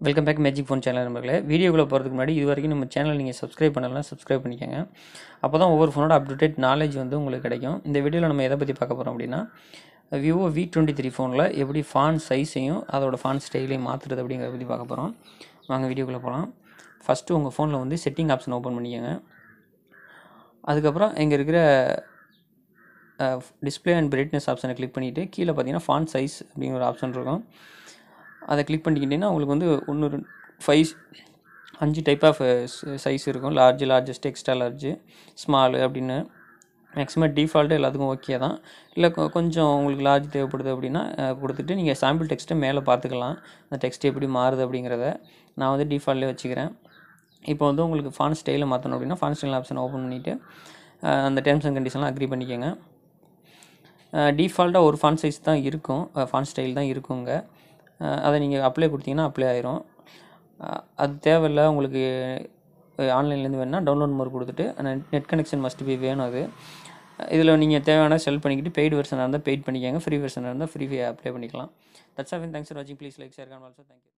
welcome back magic phone channel நம்பர்களே வீடியோக்குள்ளே போகிறதுக்கு முன்னாடி இது வரைக்கும் நம்ம சேனல் நீங்கள் சப்ஸ்கிரைப் பண்ணலாம் சப்ஸ்கிரைப் பண்ணிக்கோங்க அப்போ தான் ஒவ்வொரு ஃபோனோட அப்டேட் நாலேஜ் வந்து உங்களுக்கு கிடைக்கும் இந்த வீடியோவில் நம்ம எதை பற்றி பார்க்க போகிறோம் அப்படின்னா விவோ வி டுவெண்ட்டி த்ரீ ஃபோனில் எப்படி ஃபான் சைஸையும் அதோட ஃபான் ஸ்டைலையும் மாற்றுறது அப்படிங்கிறத பற்றி பார்க்க போகிறோம் வாங்க வீடியோக்குள்ளே போகலாம் ஃபஸ்ட்டு உங்கள் ஃபோனில் வந்து செட்டிங் ஆப்ஷன் ஓப்பன் பண்ணிக்கோங்க அதுக்கப்புறம் இங்கே இருக்கிற டிஸ்பிளே அண்ட் பிரைட்னஸ் ஆப்ஷனை கிளிக் பண்ணிவிட்டு கீழே பார்த்தீங்கன்னா ஃபான் சைஸ் அப்படிங்கிற ஒரு ஆப்ஷன் இருக்கும் அதை கிளிக் பண்ணிக்கிட்டிங்கன்னா உங்களுக்கு வந்து ஒன்று ரெண்டு ஃபைவ் அஞ்சு டைப் ஆஃப் சைஸ் இருக்கும் large largest extra large small அப்படின்னு மேக்ஸிமம் டிஃபால்ட்டு எல்லாத்துக்கும் ஓகே தான் இல்லை கொ- கொஞ்சம் உங்களுக்கு லார்ஜ் தேவைப்படுது அப்படின்னா அஹ், கொடுத்துட்டு நீங்கள் சாம்பிள் டெக்ஸ்ட்டை மேலே பார்த்துக்கலாம் அந்த டெக்ஸ்ட் எப்படி மாறுது அப்படிங்கிறத நான் வந்து டிஃபால்ட்லேயே வச்சுக்கிறேன் இப்போ வந்து உங்களுக்கு ஃபான் ஸ்டைலை மாற்றணும் அப்படின்னா ஃபான் ஸ்டைல் ஆப்ஷன் ஓப்பன் பண்ணிவிட்டு அந்த டேர்ம்ஸ் அண்ட் கண்டிஷன்லாம் அக்ரி பண்ணிக்கோங்க டிஃபால்ட்டாக ஒரு ஃபான் சைஸ் தான் இருக்கும் ஃபான் ஸ்டைல் தான் இருக்குங்க அஹ் அதை நீங்கள் அப்ளை கொடுத்தீங்கன்னா அப்ளை ஆயிரும் அஹ் அது தேவையில்லை உங்களுக்கு ஆன்லைன்லேருந்து வேணால் டவுன்லோட் மோர் கொடுத்துட்டு நெட் கனெக்ஷன் மஸ்ட் பி வேணும் அது இதில் நீங்கள் தேவையான செல் பண்ணிக்கிட்டு பெய்டு வெர்ஷனாக இருந்தால் பெய்ட் பண்ணிக்கோங்க ஃப்ரீ வெர்ஷனாக இருந்தால் ஃப்ரீ அப்ளை பண்ணிக்கலாம் தட்ஸ் ஆஃப் தேங்க்ஸ் ஃபார் வாட்சிங் please like share also thank you